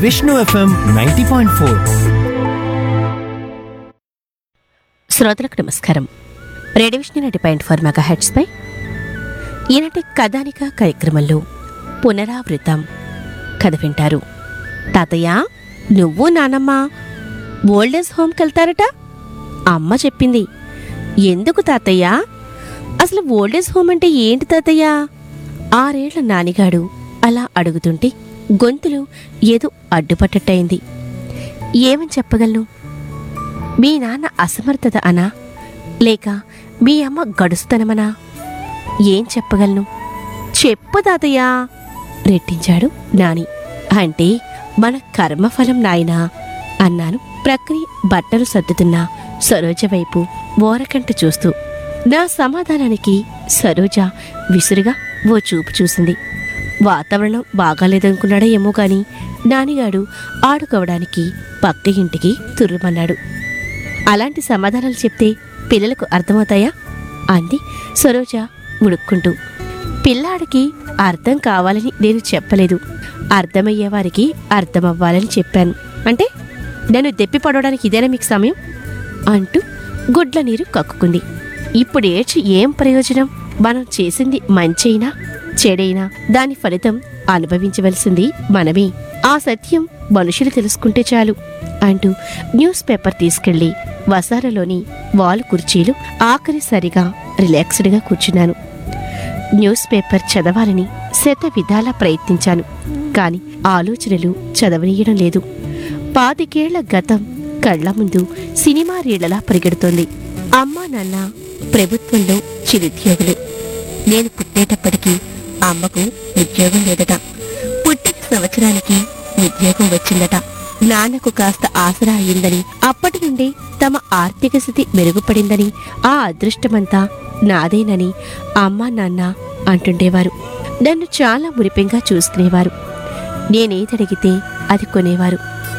Vishnu FM ninety point four శ్రోతలకు నమస్కారం radio Vishnu నటి పాయింట్ ఫోర్ మెగా హెడ్స్ పై ఈనాటి కథానిక కార్యక్రమంలో పునరావృతం కథ వింటారు తాతయ్య నువ్వు నానమ్మ ఓల్డేజ్ హోమ్కి వెళ్తారట అమ్మ చెప్పింది ఎందుకు తాతయ్య అసలు ఓల్డేజ్ హోమ్ అంటే ఏంటి తాతయ్య ఆరేళ్ల నానిగాడు అలా అడుగుతుంటే గొంతులో ఏదో అడ్డుపట్టట్టయింది ఏమని చెప్పగలను మీ నాన్న అసమర్థత అనా లేక మీ అమ్మ గడుస్తనమనా ఏం చెప్పగలను చెప్పు తాతయ్యా రెట్టించాడు నాని అంటే మన కర్మఫలం నాయనా అన్నాను ప్రక్రియ బట్టలు సర్దుతున్న సరోజ వైపు ఓరకంట చూస్తూ నా సమాధానానికి సరోజ విసురుగా ఓ చూపు చూసింది వాతావరణం బాగాలేదనుకున్నాడా ఏమో గాని నానిగాడు ఆడుకోవడానికి పక్క ఇంటికి తుర్రుమన్నాడు అలాంటి సమాధానాలు చెప్తే పిల్లలకు అర్థమవుతాయా అంది సరోజ ఉడుక్కుంటూ పిల్లాడికి అర్థం కావాలని నేను చెప్పలేదు అర్థమయ్యే వారికి అర్థమవ్వాలని చెప్పాను అంటే నన్ను దెప్పి పడవడానికి ఇదేనా మీకు సమయం అంటూ గుడ్ల నీరు కక్కుకుంది ఇప్పుడు ఏడ్చి ఏం ప్రయోజనం మనం చేసింది మంచైనా చెడైనా దాని ఫలితం అనుభవించవలసింది మనమే ఆ సత్యం మనుషులు తెలుసుకుంటే చాలు అంటూ న్యూస్ పేపర్ తీసుకెళ్లి వసారలోని వాలు కుర్చీలు ఆఖరిసరిగా రిలాక్స్డ్గా కూర్చున్నాను న్యూస్ పేపర్ చదవాలని శత విధాలా ప్రయత్నించాను కాని ఆలోచనలు చదవనీయడం లేదు పాతికేళ్ల గతం కళ్ల ముందు సినిమా రీళ్లలా పరిగెడుతోంది అమ్మా నాన్న ప్రభుత్వంలో చిరుద్యోగులు నేను పుట్టేటప్పటికి అమ్మకు ఉద్యోగం లేదట పుట్టిన సంవత్సరానికి ఉద్యోగం వచ్చిందట నాన్నకు కాస్త ఆసరా అయిందని అప్పటి నుండి తమ ఆర్థిక స్థితి మెరుగుపడిందని ఆ అదృష్టమంతా నాదేనని అమ్మా నాన్న అంటుండేవారు నన్ను చాలా మురిపెంగా చూసుకునేవారు నేనేదడిగితే అది కొనేవారు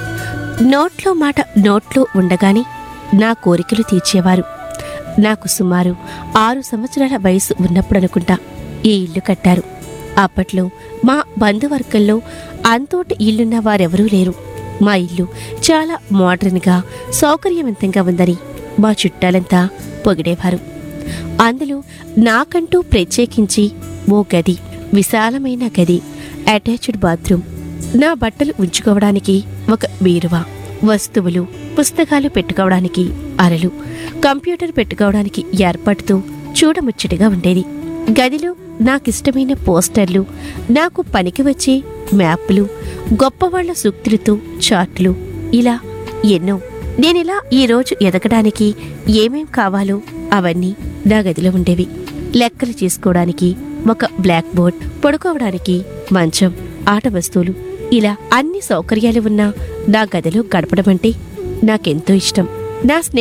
నోట్లో మాట నోట్లో ఉండగానే నా కోరికలు తీర్చేవారు నాకు సుమారు ఆరు సంవత్సరాల వయసు ఉన్నప్పుడు అనుకుంటా ఈ ఇల్లు కట్టారు అప్పట్లో మా బంధువర్గంలో అంతోటి ఇల్లున్న వారెవరూ లేరు మా ఇల్లు చాలా మోడర్న్గా సౌకర్యవంతంగా ఉందని మా చుట్టాలంతా పొగిడేవారు అందులో నాకంటూ ప్రత్యేకించి ఓ గది విశాలమైన గది అటాచ్డ్ బాత్రూమ్ నా బట్టలు ఉంచుకోవడానికి ఒక బీరువా వస్తువులు పుస్తకాలు పెట్టుకోవడానికి అరలు కంప్యూటర్ పెట్టుకోవడానికి ఏర్పాటుతో చూడముచ్చటగా ఉండేది గదిలో నాకిష్టమైన పోస్టర్లు నాకు పనికి వచ్చే మ్యాప్లు గొప్పవాళ్ల సూక్తులతో చార్ట్లు ఇలా ఎన్నో నేనిలా ఈరోజు ఎదగడానికి ఏమేం కావాలో అవన్నీ నా గదిలో ఉండేవి లెక్కలు చేసుకోవడానికి ఒక బ్లాక్ బోర్డ్ పడుకోవడానికి మంచం ఆట వస్తువులు ఇలా అన్ని సౌకర్యాలు ఉన్న నా గదిలో గడపడం అంటే నాకెంతో ఇష్టం నా స్నే